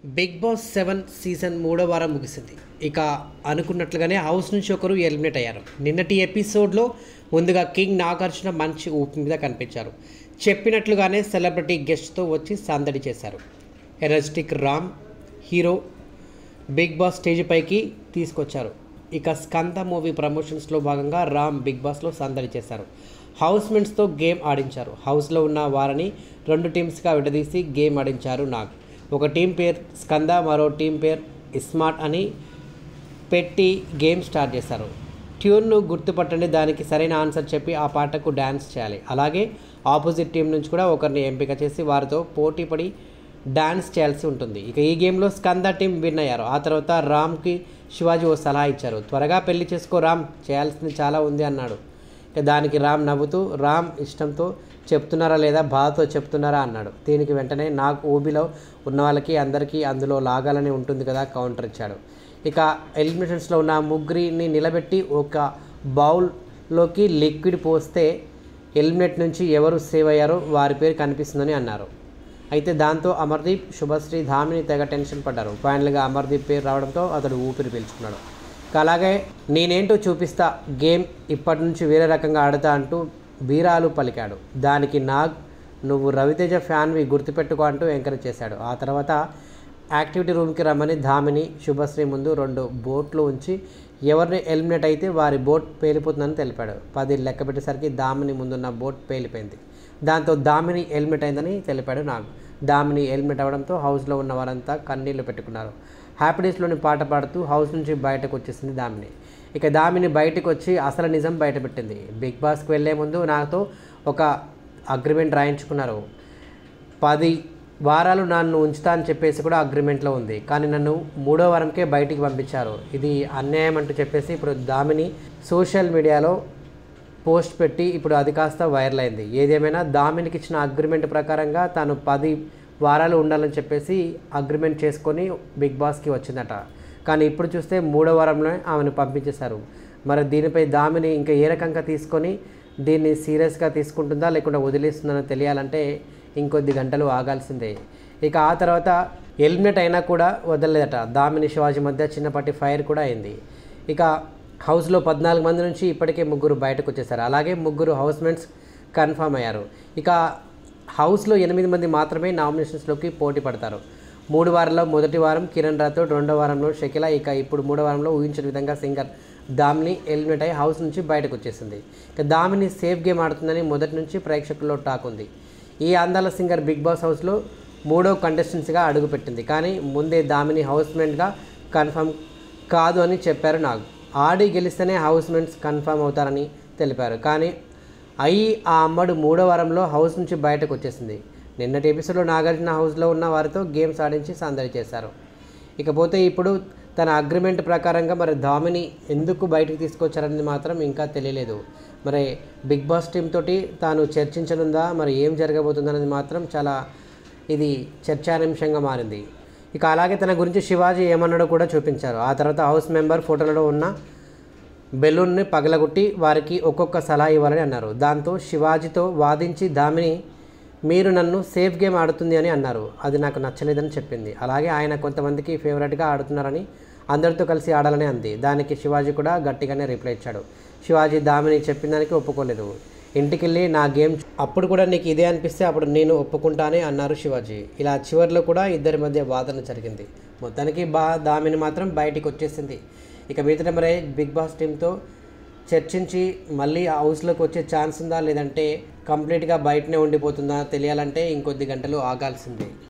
big boss seven season మూడో వారం ముగిసింది ఇక అనుకున్నట్లుగానే హౌస్ నుంచి ఒకరు ఎలిమినేట్ అయ్యారు నిన్నటి ఎపిసోడ్లో ముందుగా కింగ్ నాగార్జున మంచి ఊపి మీద కనిపించారు చెప్పినట్లుగానే సెలబ్రిటీ గెస్ట్తో వచ్చి సందడి చేశారు energetic Ram hero big boss stage పైకి తీసుకొచ్చారు ఇక స్కంద మూవీ ప్రమోషన్స్లో భాగంగా రామ్ బిగ్ బాస్లో సందడి చేశారు హౌస్మెంట్స్తో గేమ్ ఆడించారు హౌస్లో ఉన్న వారిని రెండు టీమ్స్గా విడదీసి గేమ్ ఆడించారు నాగ్ ఒక టీం పేరు స్కంద మరో టీం పేరు ఇస్మార్ట్ అని పెట్టి గేమ్ స్టార్ట్ చేశారు ట్యూన్ను గుర్తుపట్టండి దానికి సరైన ఆన్సర్ చెప్పి ఆ పాటకు డ్యాన్స్ చేయాలి అలాగే ఆపోజిట్ టీం నుంచి కూడా ఒకరిని ఎంపిక చేసి వారితో పోటీ పడి డ్యాన్స్ చేయాల్సి ఉంటుంది ఇక ఈ గేమ్లో స్కంద టీం విన్ అయ్యారు ఆ తర్వాత రామ్కి శివాజీ ఓ సలహా ఇచ్చారు త్వరగా పెళ్లి చేసుకో రామ్ చేయాల్సింది చాలా ఉంది అన్నాడు ఇక దానికి రామ్ నవ్వుతూ రామ్ ఇష్టంతో చెప్తున్నారా లేదా బాధతో చెప్తున్నారా అన్నాడు దీనికి వెంటనే నాకు ఊబిలో ఉన్న వాళ్ళకి అందరికీ అందులో లాగాలని ఉంటుంది కదా కౌంటర్ ఇచ్చాడు ఇక ఎలిమినేషన్స్లో ఉన్న ముగ్గురిని నిలబెట్టి ఒక బౌల్లోకి లిక్విడ్ పోస్తే ఎలిమినేట్ నుంచి ఎవరు సేవ్ అయ్యారో వారి పేరు కనిపిస్తుందని అన్నారు అయితే దాంతో అమర్దీప్ శుభశ్రీ ధామిని తెగ టెన్షన్ పడ్డారు ఫైనల్గా అమర్దీప్ పేరు రావడంతో అతడు ఊపిరి పీల్చుకున్నాడు ఇక అలాగే నేనేంటో చూపిస్తా గేమ్ ఇప్పటి నుంచి వేరే రకంగా ఆడతా అంటూ బీరాలు పలికాడు దానికి నాగ్ నువ్వు రవితేజ ఫ్యాన్వి గుర్తుపెట్టుకో అంటూ ఎంకరేజ్ చేశాడు ఆ తర్వాత యాక్టివిటీ రూమ్కి రమ్మని ధామిని శుభశ్రీ ముందు రెండు బోట్లు ఉంచి ఎవరిని ఎలిమినేట్ అయితే వారి బోట్ పేలిపోతుందని తెలిపాడు పది లెక్క పెట్టేసరికి దామిని ముందున్న బోట్ పేలిపోయింది దాంతో దామిని ఎలిమినేట్ అయిందని తెలిపాడు నాగ్ దామిని ఎలిమినేట్ అవ్వడంతో హౌస్లో ఉన్న వారంతా కన్నీళ్లు పెట్టుకున్నారు హ్యాపీడేస్లోని పాట పాడుతూ హౌస్ నుంచి బయటకు వచ్చేసింది దామిని ఇక దామిని బయటకు వచ్చి అసలు నిజం బయటపెట్టింది బిగ్ బాస్కి వెళ్ళే ముందు నాతో ఒక అగ్రిమెంట్ రాయించుకున్నారు పది వారాలు నన్ను ఉంచుతా అని చెప్పేసి కూడా అగ్రిమెంట్లో ఉంది కానీ నన్ను మూడో వారంకే బయటికి పంపించారు ఇది అన్యాయం అంటూ చెప్పేసి ఇప్పుడు దామిని సోషల్ మీడియాలో పోస్ట్ పెట్టి ఇప్పుడు అది కాస్త వైరల్ అయింది ఏదేమైనా దామినికి ఇచ్చిన అగ్రిమెంట్ ప్రకారంగా తాను పది వారాలు ఉండాలని చెప్పేసి అగ్రిమెంట్ చేసుకొని బిగ్ బాస్కి వచ్చిందట కానీ ఇప్పుడు చూస్తే మూడో వారంలో ఆమెను పంపించేశారు మరి దీనిపై దామిని ఇంకా ఏ రకంగా తీసుకొని దీన్ని సీరియస్గా తీసుకుంటుందా లేకుండా వదిలేస్తుందని తెలియాలంటే ఇంకొద్ది గంటలు ఆగాల్సిందే ఇక ఆ తర్వాత ఎలిమినేట్ అయినా కూడా వదలలేదట దామిని శివాజీ మధ్య చిన్నపాటి ఫైర్ కూడా అయింది ఇక హౌస్లో పద్నాలుగు మంది నుంచి ఇప్పటికే ముగ్గురు బయటకు వచ్చేసారు అలాగే ముగ్గురు హౌస్మేట్స్ కన్ఫర్మ్ అయ్యారు ఇక హౌస్లో ఎనిమిది మంది మాత్రమే నామినేషన్స్లోకి పోటీ పడతారు మూడు వారంలో మొదటి వారం కిరణ్ రాథోడ్ రెండో వారంలో షకిల ఇక ఇప్పుడు మూడో వారంలో ఊహించిన విధంగా సింగర్ దామిని ఎలిమినేట్ అయ్యి హౌస్ నుంచి బయటకు వచ్చేసింది ఇక దామిని సేఫ్ గేమ్ ఆడుతుందని మొదటి నుంచి ప్రేక్షకుల్లో టాక్ ఉంది ఈ అందాల సింగర్ బిగ్ బాస్ హౌస్లో మూడో కంటెస్టెంట్స్గా అడుగుపెట్టింది కానీ ముందే దామిని హౌస్మేట్గా కన్ఫర్మ్ కాదు అని చెప్పారు నాగ్ ఆడి గెలిస్తేనే హౌస్మేట్స్ కన్ఫర్మ్ అవుతారని తెలిపారు కానీ అయి ఆ అమ్మడు మూడో వారంలో హౌస్ నుంచి బయటకు వచ్చేసింది నిన్నటి ఎపిసోడ్లో నాగార్జున హౌస్లో ఉన్న వారితో గేమ్స్ ఆడించి సందడి చేశారు ఇకపోతే ఇప్పుడు తన అగ్రిమెంట్ ప్రకారంగా మరి ధామిని ఎందుకు బయటకు తీసుకొచ్చారనేది మాత్రం ఇంకా తెలియలేదు మరి బిగ్ బాస్ టీం తోటి తాను చర్చించనుందా మరి ఏం జరగబోతుందనేది మాత్రం చాలా ఇది చర్చానింశంగా మారింది ఇక అలాగే తన గురించి శివాజీ ఏమన్నాడో కూడా చూపించారు ఆ తర్వాత హౌస్ మెంబర్ ఫోటోలలో ఉన్న బెలూన్ని పగలగొట్టి వారికి ఒక్కొక్క సలహా ఇవ్వాలని అన్నారు దాంతో శివాజీతో వాదించి దామిని మీరు నన్ను సేఫ్ గేమ్ ఆడుతుంది అని అన్నారు అది నాకు నచ్చలేదని చెప్పింది అలాగే ఆయన కొంతమందికి ఫేవరెట్గా ఆడుతున్నారని అందరితో కలిసి ఆడాలని అంది దానికి శివాజీ కూడా గట్టిగానే రిప్లై ఇచ్చాడు శివాజీ దామిని చెప్పిన దానికి ఒప్పుకోలేదు ఇంటికెళ్ళి నా గేమ్ అప్పుడు కూడా నీకు ఇదే అనిపిస్తే అప్పుడు నేను ఒప్పుకుంటానే అన్నారు శివాజీ ఇలా చివరిలో కూడా ఇద్దరి మధ్య వాదన జరిగింది మొత్తానికి బా దామిని మాత్రం బయటికి వచ్చేసింది ఇక మిగతా మరే బిగ్ బాస్ టీంతో చర్చించి మళ్ళీ హౌస్లోకి వచ్చే ఛాన్స్ ఉందా లేదంటే కంప్లీట్గా బయటనే ఉండిపోతుందా తెలియాలంటే ఇంకొద్ది గంటలు ఆగాల్సిందే